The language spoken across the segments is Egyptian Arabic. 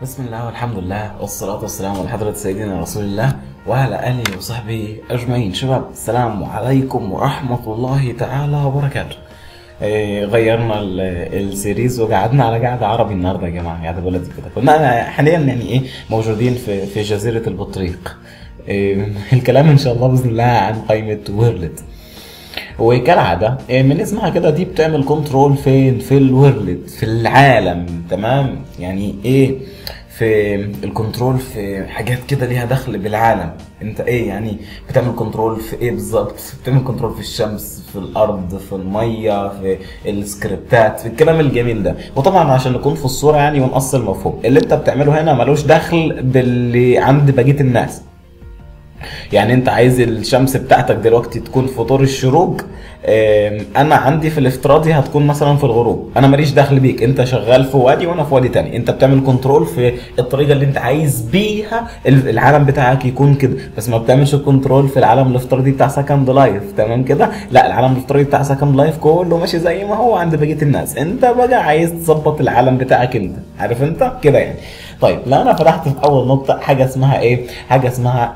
بسم الله والحمد لله والصلاة والسلام على حضرة سيدنا رسول الله وعلى آله وصحبه أجمعين شباب السلام عليكم ورحمة الله تعالى وبركاته إيه، غيرنا ال- السيريز وقعدنا على قعدة عربي النهارده يا جماعة قعدة بلدي كده كنا حاليا يعني ايه موجودين في في جزيرة البطريق إيه، الكلام ان شاء الله بإذن الله عن قائمة ويرلد وكالعادة إيه، من اسمها كده دي بتعمل كنترول فين في الورلد في العالم تمام يعني ايه في الكنترول في حاجات كده ليها دخل بالعالم انت ايه يعني بتعمل كنترول في ايه بالظبط بتعمل كنترول في الشمس في الارض في الميه في السكريبتات في الكلام الجميل ده وطبعا عشان نكون في الصوره يعني ونقص المفهوم اللي انت بتعمله هنا ملوش دخل باللي عند بقيه الناس يعني انت عايز الشمس بتاعتك دلوقتي تكون في طور الشروق ام، انا عندي في الافتراضي هتكون مثلا في الغروب انا ماليش دخل بيك انت شغال في وادي وانا في وادي تاني انت بتعمل كنترول في الطريقه اللي انت عايز بيها ال- العالم بتاعك يكون كده بس ما بتعملش كنترول في العالم الافتراضي بتاع سكند لايف تمام كده لا العالم الافتراضي بتاع سكند لايف كله ماشي زي ما هو عند بقيه الناس انت بقى عايز تظبط العالم بتاعك انت عارف انت كده يعني طيب لا انا فتحت في اول نقطه حاجه اسمها ايه حاجه اسمها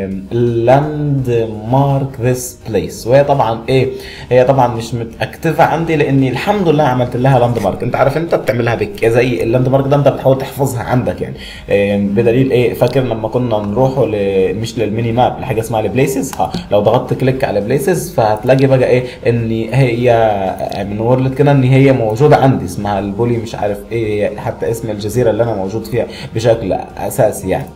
لاند مارك ذس بليس وهي طبعا ايه هي طبعا مش متاكتفه عندي لاني الحمد لله عملت لها لاند مارك انت عارف انت بتعملها بك زي اللاند مارك ده انت بتحاول تحفظها عندك يعني آم، بدليل ايه فاكر لما كنا نروحوا ل... مش للميني ماب لحاجه اسمها البليسز ها لو ضغطت كليك على بليسز فهتلاقي بقى ايه ان هي من وورلد كده ان هي موجوده عندي اسمها البولي مش عارف ايه حتى اسم الجزيره اللي انا موجود فيها بشكل اساسي يعني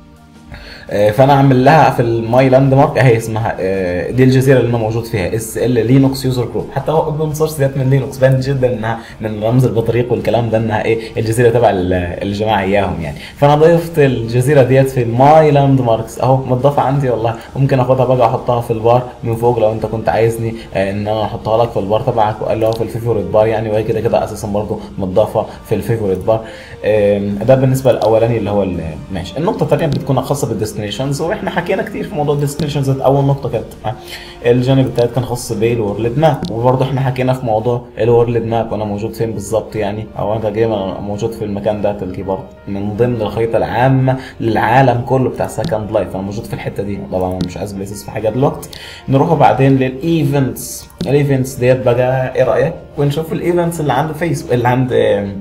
آه، فانا عامل لها في الماي لاند مارك اهي اسمها آه، دي الجزيره اللي انا موجود فيها اس ال لينوكس يوزر جروب حتى هو اوبن سورس ديت من لينوكس باين جدا انها من رمز البطريق والكلام ده انها ايه الجزيره تبع ال- الجماعه اياهم يعني فانا ضيفت الجزيره ديت في الماي لاند ماركس اهو متضافه عندي والله ممكن اخدها بقى احطها في البار من فوق لو انت كنت عايزني آه، ان انا احطها لك في البار تبعك اللي هو في الفيفوريت بار يعني وهي كده كده اساسا برضه متضافه في الفيفوريت بار آم، ده بالنسبه الاولاني اللي هو ال- ماشي النقطه الثانيه بتكون خاصه بالديستنيشنز واحنا حكينا كتير في موضوع الديستنيشنز اول نقطه كانت آه، الجانب الثالث كان خاص بالورلد ماب وبرضه احنا حكينا في موضوع الورلد ماب وانا موجود فين بالظبط يعني او انا جاي أنا موجود في المكان ده تلقي برضه من ضمن الخريطه العامه للعالم كله بتاع سكند لايف انا موجود في الحته دي طبعا انا مش عايز بليسز في حاجه دلوقتي نروح بعدين للايفنتس الايفنتس ديت بقى ايه رايك ونشوف الايفنتس اللي عند فيسبوك اللي عند آم،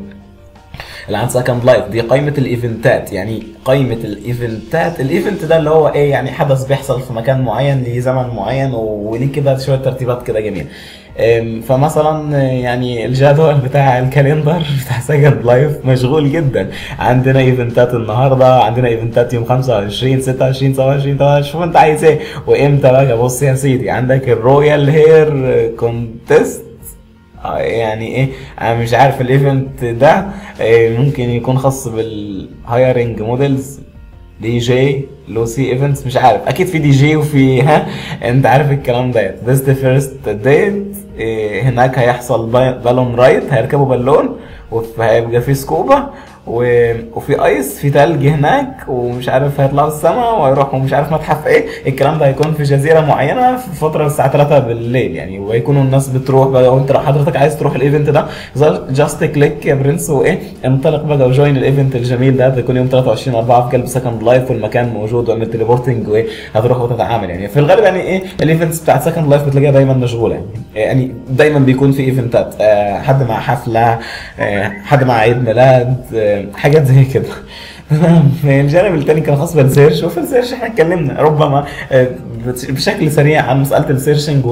اللي عند سكند لايف دي قائمه الايفنتات يعني قائمه الايفنتات الايفنت ده اللي هو ايه يعني حدث بيحصل في مكان معين ليه زمن معين وليه كده شويه ترتيبات كده جميله أم، فمثلا آه، يعني الجدول بتاع الكالندر بتاع سكند لايف مشغول جدا عندنا ايفنتات النهارده عندنا ايفنتات يوم 25 26 27 28 شوف انت عايز ايه وامتى بقى بص يا سيدي عندك الرويال هير كونتست آه، يعني ايه انا مش عارف الايفنت ده آه، ممكن يكون خاص بالهايرنج موديلز دي جي لوسي ايفنتس مش عارف اكيد في دي جي وفي ها انت عارف الكلام ده this the first date إيه، هناك هيحصل با- بالون رايد هيركبوا بالون وهيبقى في سكوبا و... وفي ايس في تلج هناك ومش عارف هيطلعوا السما وهيروحوا مش عارف متحف ايه الكلام ده هيكون في جزيره معينه في فتره الساعه 3 بالليل يعني وهيكونوا الناس بتروح بقى وانت لو حضرتك عايز تروح الايفنت ده جاست كليك يا برنس وايه انطلق بقى وجوين الايفنت الجميل ده بيكون يوم 23 4 في قلب سكند لايف والمكان موجود واعمل تليبورتنج وايه هتروح وتتعامل يعني في الغالب يعني ايه الايفنتس بتاعت سكند لايف بتلاقيها دايما مشغوله يعني يعني دايما بيكون في ايفنتات آه، حد مع حفله آه، حد مع عيد ميلاد آه، حاجات زي كده تمام الجانب الثاني كان خاص بالسيرش وفي السيرش احنا اتكلمنا ربما آه، بشكل سريع عن مساله السيرشنج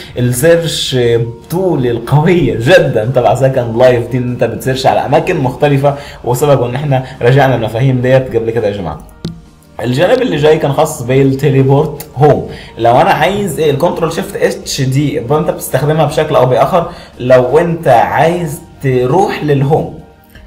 والسيرش طول القويه جدا تبع سكند لايف دي ان انت بتسيرش على اماكن مختلفه وسبب ان احنا راجعنا المفاهيم ديت قبل كده يا جماعه الجانب اللي جاي كان خاص بالتليبورت هوم لو انا عايز ايه الكنترول شيفت اتش دي يبقى انت بتستخدمها بشكل او باخر لو انت عايز تروح للهوم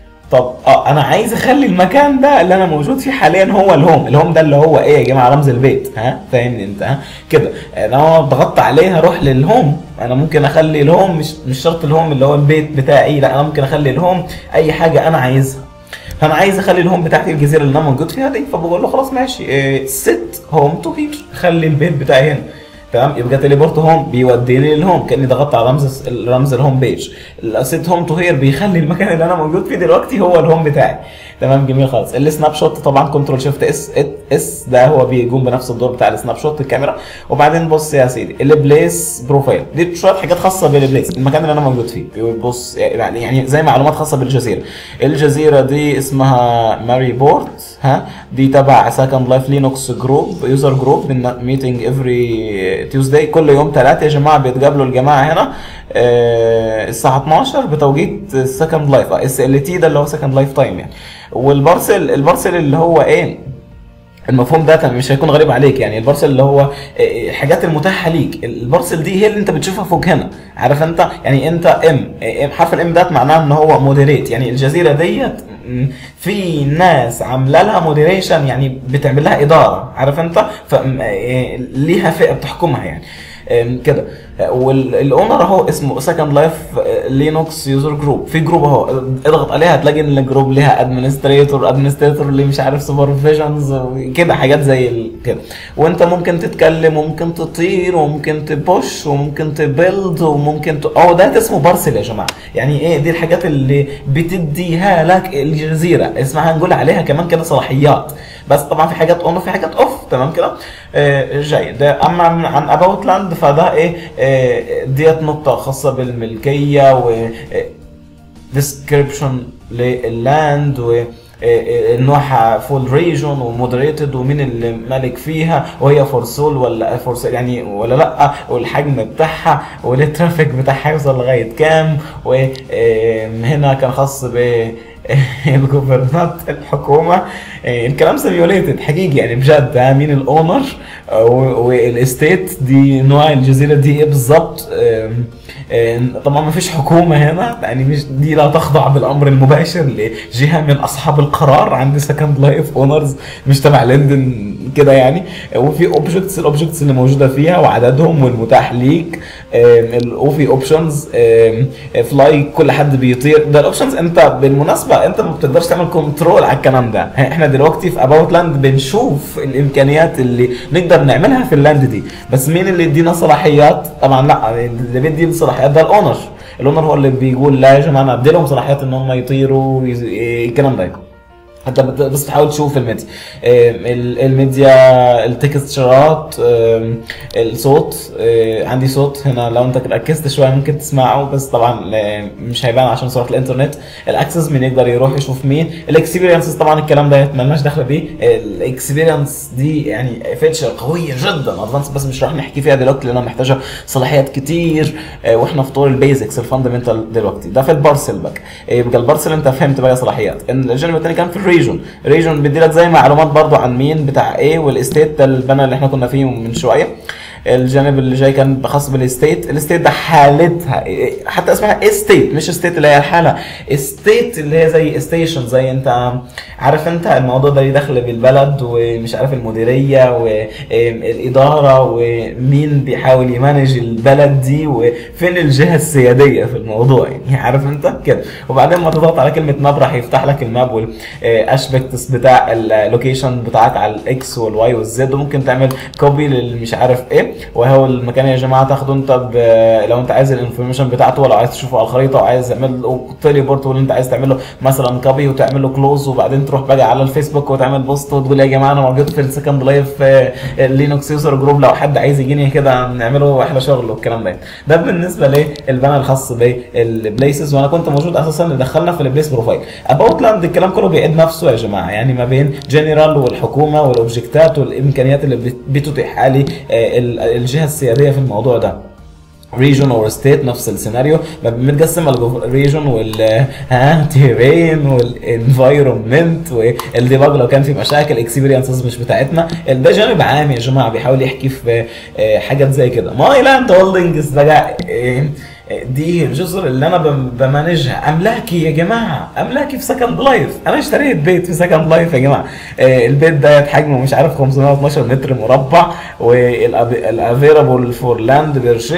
طب اه انا عايز اخلي المكان ده اللي انا موجود فيه حاليا هو الهوم الهوم ده اللي هو ايه يا جماعه رمز البيت ها فاهمني انت ها كده انا ضغطت عليه هروح للهوم انا ممكن اخلي الهوم مش مش شرط الهوم اللي هو البيت بتاعي لا انا ممكن اخلي الهوم اي حاجه انا عايزها فانا عايز اخلي الهوم بتاعتي الجزيره اللي انا موجود فيها دي فبقول له خلاص ماشي ست هوم تو هير خلي البيت بتاعي هنا تمام يبقى تليبورت هوم بيوديني للهوم كاني ضغطت على رمز رمز الهوم بيج سيت هوم تو هير بيخلي المكان اللي انا موجود فيه دلوقتي هو الهوم بتاعي تمام جميل خالص السناب شوت طبعا كنترول شيفت اس اس ده هو بيقوم بنفس الدور بتاع السناب شوت الكاميرا وبعدين بص يا سيدي البليس بروفايل دي شويه حاجات خاصه بالبليس المكان اللي انا موجود فيه بص يعني يعني زي معلومات خاصه بالجزيره الجزيره دي اسمها ماري بورت ها دي تبع سكند لايف لينوكس جروب يوزر جروب ميتنج افري تيوزداي كل يوم ثلاثة يا جماعه بيتقابلوا الجماعه هنا آه الساعه 12 بتوقيت سكند لايف اس ال تي ده اللي هو سكند لايف تايم يعني والبارسل البارسل اللي هو ايه المفهوم ده مش هيكون غريب عليك يعني البارسل اللي هو الحاجات المتاحه ليك البارسل دي هي اللي انت بتشوفها فوق هنا عارف انت يعني انت ام حرف الام ده معناه ان هو مودريت يعني الجزيره ديت في ناس عامله لها مودريشن يعني بتعمل لها اداره عارف انت ليها فئه بتحكمها يعني كده والاونر اهو اسمه سكند لايف لينوكس يوزر جروب في جروب اهو اضغط عليها هتلاقي ان الجروب ليها ادمنستريتور ادمنستريتور اللي مش عارف سوبرفيجنز كده حاجات زي كده وانت ممكن تتكلم وممكن تطير وممكن تبوش وممكن تبيلد وممكن ت... اه ده اسمه بارسل يا جماعه يعني ايه دي الحاجات اللي بتديها لك الجزيره اسمها نقول عليها كمان كده صلاحيات بس طبعا في حاجات اون وفي حاجات اوف تمام كده آه جيد اما عن, عن اباوت لاند فده ايه آه ديت نقطه خاصه بالملكيه و ديسكريبشن لللاند و نوعها فول ريجون ومودريتد ومين اللي مالك فيها وهي فور سول ولا فور سول يعني ولا لا والحجم بتاعها والترافيك بتاعها يوصل لغايه كام وهنا كان خاص ب الجوفرنات الحكومه الكلام سيميوليتد حقيقي يعني بجد مين الاونر والاستيت دي نوع الجزيره دي ايه بالظبط طبعا ما فيش حكومه هنا يعني مش دي لا تخضع بالامر المباشر لجهه من اصحاب القرار عند سكند لايف اونرز مش تبع لندن كده يعني وفي اوبجكتس الاوبجكتس اللي موجوده فيها وعددهم والمتاح ليك وفي اوبشنز فلاي كل حد بيطير ده الاوبشنز انت بالمناسبه انت ما بتقدرش تعمل كنترول على الكلام ده احنا دلوقتي في اباوت لاند بنشوف الامكانيات اللي نقدر نعملها في اللاند دي بس مين اللي يدينا صلاحيات طبعا لا اللي بيدي الصلاحيات ده الاونر الاونر هو اللي بيقول لا يا جماعه انا ادي لهم صلاحيات ان هم يطيروا الكلام ده انت بس تحاول تشوف الميديا الميديا التكستشرات الصوت عندي صوت هنا لو انت ركزت شويه ممكن تسمعه بس طبعا مش هيبان عشان صوره الانترنت الاكسس مين يقدر يروح يشوف مين الاكسبيرينسز طبعا الكلام ده مالناش دخل بيه الاكسبيرينس دي يعني فيتشر قويه جدا ادفانس بس مش راح نحكي فيها دلوقتي لانها محتاجه صلاحيات كتير واحنا في طور البيزكس الفاندمنتال دلوقتي ده في البارسل بقى يبقى البارسل انت فهمت بقى صلاحيات الجانب الثاني كان في الريجون ريجون بيدي لك زي معلومات برضو عن مين بتاع ايه والاستيت ده البنا اللي احنا كنا فيه من شويه الجانب اللي جاي كان خاص بالاستيت الاستيت ده حالتها حتى اسمها استيت مش استيت اللي هي الحاله استيت اللي هي زي ستيشن زي انت عارف انت الموضوع ده يدخل بالبلد ومش عارف المديريه والاداره ومين بيحاول يمانج البلد دي وفين الجهه السياديه في الموضوع يعني عارف انت كده وبعدين ما تضغط على كلمه ماب راح يفتح لك الماب والاشبكتس بتاع اللوكيشن بتاعك على الاكس والواي والزد وممكن تعمل كوبي للمش عارف ايه وهو المكان يا جماعه تاخده انت لو انت عايز الانفورميشن بتاعته ولا عايز تشوفه على الخريطه وعايز تعمل له تيليبورت واللي انت عايز تعمل له مثلا كوبي وتعمل له كلوز وبعدين تروح بقى على الفيسبوك وتعمل بوست وتقول يا جماعه انا موجود في السكند لايف لينوكس يوزر جروب لو حد عايز يجيني كده نعمله احلى شغل والكلام ده ده بالنسبه للبنا الخاص بالبليسز وانا كنت موجود اساسا اللي دخلنا في البليس بروفايل اباوت لاند الكلام كله بيعيد نفسه يا جماعه يعني ما بين جنرال والحكومه والاوبجكتات والامكانيات اللي بتتيح لي الجهه السياديه في الموضوع ده ريجون اور ستيت نفس السيناريو متقسمه الريجون وال ها تيرين والانفايرمنت والديباج لو كان في مشاكل اكسبيرينسز مش بتاعتنا ده جانب عام يا جماعه بيحاول يحكي في حاجات زي كده ماي لاند هولدنجز بقى دي الجزر اللي انا بم- بمانجها املاكي يا جماعه املاكي في سكند لايف انا اشتريت بيت في سكند لايف يا جماعه آه، البيت ده حجمه مش عارف 512 متر مربع والافيرابل فور لاند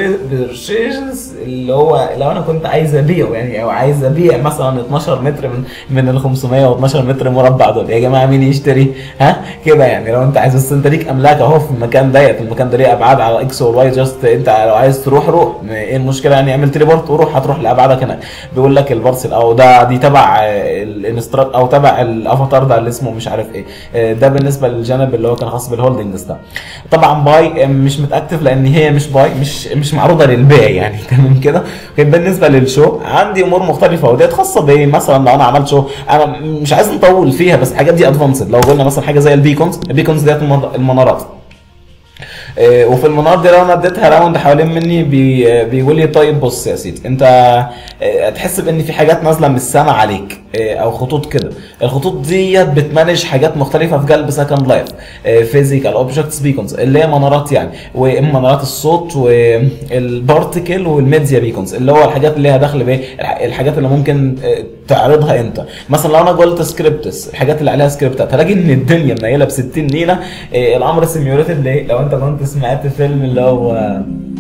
بيرشيز اللي هو لو انا كنت عايز ابيعه يعني او عايز ابيع مثلا 12 متر من من ال 512 متر مربع دول يا جماعه مين يشتري ها كده يعني لو انت عايز بس انت ليك املاك اهو في المكان ديت المكان ده ليه ابعاد على اكس والواي جاست انت لو عايز تروح روح ايه المشكله يعني اعمل تليبورت وروح هتروح لابعادك هناك بيقول لك البارسل او ده دي تبع آه، الانستراك او تبع الافاتار ده اللي اسمه مش عارف ايه آه، ده بالنسبه للجانب اللي هو كان خاص بالهولدنجز ده طبعا باي آه، مش متاكتف لان هي مش باي مش مش معروضه للبيع يعني تمام كده لكن بالنسبه للشو عندي امور مختلفه وديت خاصه بايه مثلا لو انا عملت شو انا مش عايز نطول فيها بس الحاجات دي ادفانسد لو قلنا مثلا حاجه زي البيكونز البيكونز ديت المن- المنارات آه، وفي المنار دي لو انا اديتها راوند حوالين مني بي آه، بيقول لي طيب بص يا سيدي انت آه، هتحس بان في حاجات نازله من السما عليك آه، او خطوط كده الخطوط ديت بتمانج حاجات مختلفه في قلب سكند لايف فيزيكال اوبجكتس بيكونز اللي هي منارات يعني ومنارات الصوت والبارتيكل والميديا بيكونز اللي هو الحاجات اللي ليها دخل بايه الح- الحاجات اللي ممكن آه، تعرضها انت مثلا لو انا قلت سكريبتس الحاجات اللي عليها سكريبتات هلاقي ان الدنيا منيله ب 60 نيله آه، الامر سيميوليتد ليه لو انت كنت سمعت فيلم اللي هو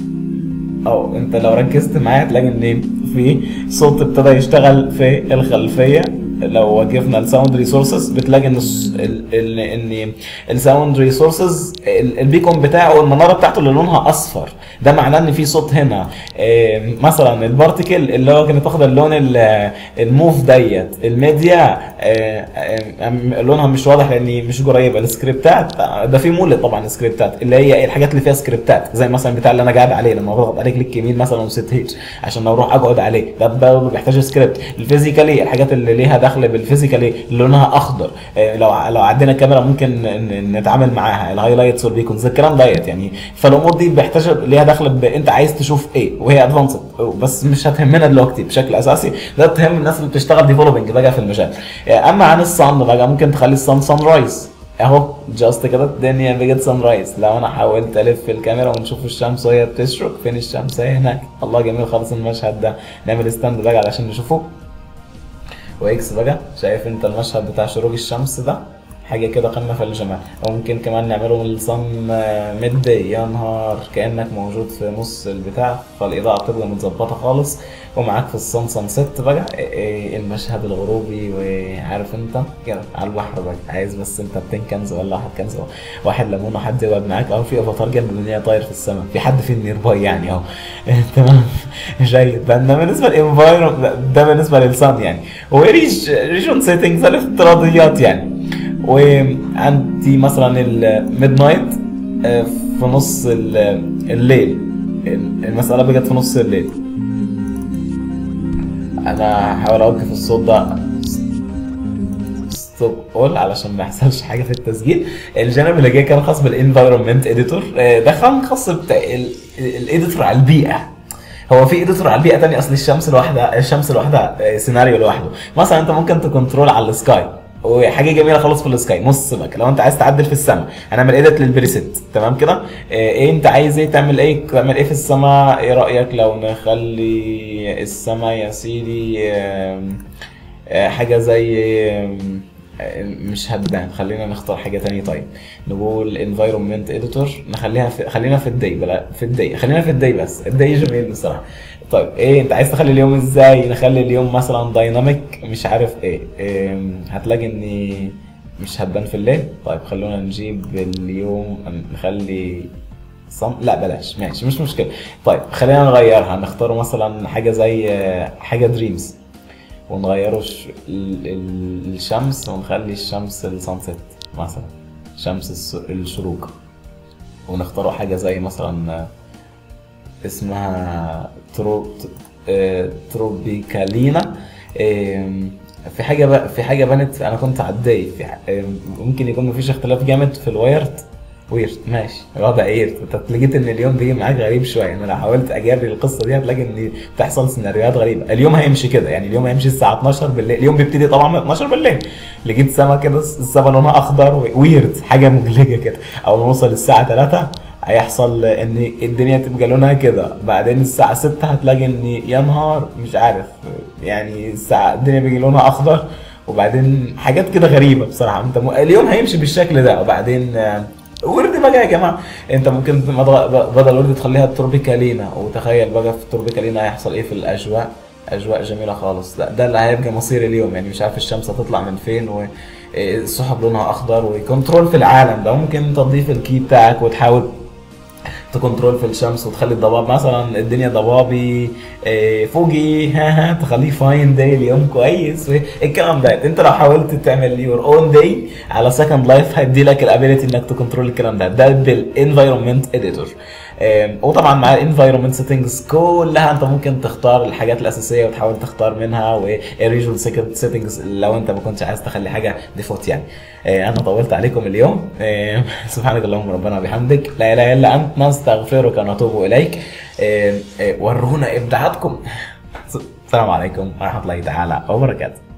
او انت لو ركزت معايا هتلاقي ان في صوت ابتدى يشتغل في الخلفيه لو وقفنا الساوند ريسورسز بتلاقي ان الس- ال- ال- ان الساوند ريسورسز البيكون بتاعه المناره بتاعته اللي لونها اصفر ده معناه ان في صوت هنا آه، مثلا البارتيكل اللي هو كانت واخده اللون ال- الموف ديت الميديا آه، آه، لونها مش واضح لاني مش قريبه السكريبتات ده في مولد طبعا سكريبتات اللي هي الحاجات اللي فيها سكريبتات زي مثلا بتاع اللي انا قاعد عليه لما بضغط عليه كليك يمين مثلا وست هيت عشان اروح اقعد عليه ده برضه بيحتاج سكريبت الفيزيكالي الحاجات اللي ليها دخل بالفيزيكالي اللي لونها اخضر آه، لو لو عندنا كاميرا ممكن ن- نتعامل معاها الهايلايتس والبيكونز الكلام ديت يعني فالامور دي بيحتاج ليها دخل ب... انت عايز تشوف ايه وهي ادفانسد بس مش هتهمنا دلوقتي بشكل اساسي ده تهم الناس اللي بتشتغل ديفلوبينج بقى في المجال آه، اما عن الصن بقى ممكن تخلي الصن سان رايز اهو جاست كده الدنيا بقت سان رايز لو انا حاولت الف الكاميرا ونشوف الشمس وهي بتشرق فين الشمس هي هناك الله جميل خالص المشهد ده نعمل ستاند بقى علشان نشوفه واكس بقى شايف انت المشهد بتاع شروق الشمس ده حاجه كده قمه في الجمال وممكن كمان نعمله من الصن ميد يا نهار كانك موجود في نص البتاع فالاضاءه بتبقى متظبطه خالص ومعاك في الصن سان ست بقى إيه المشهد الغروبي وعارف انت كده على البحر بقى عايز بس انت 200 كنز ولا واحد كنز واحد ليمون وحد يقعد معاك اهو في افاتار جنب الدنيا طاير في السماء في حد في النير باي يعني اهو تمام جيد ده ده بالنسبه للانفايرمنت ده بالنسبه للصن يعني وريش ريجون سيتنجز الافتراضيات يعني وعندي مثلا الميد نايت في نص ال- الليل المسألة بقت في نص الليل انا هحاول اوقف الصوت ده ستوب اول علشان ما يحصلش حاجه في التسجيل الجانب اللي جاي كان خاص بالانفايرمنت اديتور ده كان خاص بتاع الاديتور على البيئه هو في اديتور على البيئه تاني اصل الشمس لوحدها الشمس لوحدها آه، سيناريو لوحده مثلا انت ممكن تكنترول على السكاي وحاجه جميله خالص في السكاي نص بقى لو انت عايز تعدل في السماء هنعمل ايديت للبريسيت تمام كده آه، ايه انت عايز ايه تعمل ايه تعمل ايه في السماء ايه رايك لو نخلي السماء يا سيدي آم، آه، حاجه زي آم، آه، مش هتبان خلينا نختار حاجه تانية طيب نقول environment editor نخليها في خلينا في الدي بلا في الدي خلينا في الدي بس الدي جميل بصراحه طيب ايه انت عايز تخلي اليوم ازاي نخلي اليوم مثلا دايناميك مش عارف ايه, إيه هتلاقي اني مش هتبان في الليل طيب خلونا نجيب اليوم نخلي صم... لا بلاش ماشي مش مشكله طيب خلينا نغيرها نختار مثلا حاجه زي آه، حاجه دريمز ونغيره ش... ال... ال... الشمس ونخلي الشمس السانسيت مثلا شمس الس... الشروق ونختاروا حاجه زي مثلا آه، اسمها ترو... آه، تروبيكالينا آم، في حاجه بقى في حاجه بنت انا كنت عديت في ح- آم، ممكن يكون مفيش اختلاف جامد في الوايرد ويرد ماشي وضع ايرد انت لقيت ان اليوم بيجي معاك غريب شويه انا لو حاولت اجري القصه دي هتلاقي ان بتحصل سيناريوهات غريبه اليوم هيمشي كده يعني اليوم هيمشي الساعه 12 بالليل اليوم بيبتدي طبعا من 12 بالليل لقيت سما كده السما لونها اخضر ويرد حاجه مقلقه كده او نوصل الساعه 3 هيحصل ان الدنيا تبقى لونها كده بعدين الساعة 6 هتلاقي ان يا نهار مش عارف يعني الساعة الدنيا بيجي لونها اخضر وبعدين حاجات كده غريبة بصراحة انت م... اليوم هيمشي بالشكل ده وبعدين آه، ورد بقى يا جماعة انت ممكن مضغ- بدل ورد تخليها تروبيكالينا وتخيل بقى في التروبيكالينا هيحصل ايه في الاجواء اجواء جميله خالص ده, ده اللي هيبقى مصير اليوم يعني مش عارف الشمس هتطلع من فين والسحب لونها اخضر وكنترول في العالم ده ممكن تضيف الكي بتاعك وتحاول تكنترول في الشمس وتخلي الضباب مثلا الدنيا ضبابي إيه، فوقي ها ها تخليه فاين داي اليوم كويس الكلام ده انت لو حاولت تعمل يور اون داي على سكند لايف هيدي لك الابيلتي انك تكنترول الكلام ده ده بالانفايرمنت اديتور وطبعا مع الانفايرمنت سيتنجز كلها انت ممكن تختار الحاجات الاساسيه وتحاول تختار منها والريجوال سيتنجز لو انت ما كنتش عايز تخلي حاجه ديفولت يعني آه، انا طولت عليكم اليوم آه، سبحانك اللهم ربنا وبحمدك لا اله الا انت نستغفرك ونتوب اليك آه، آه، ورونا ابداعاتكم السلام عليكم ورحمه الله تعالى وبركاته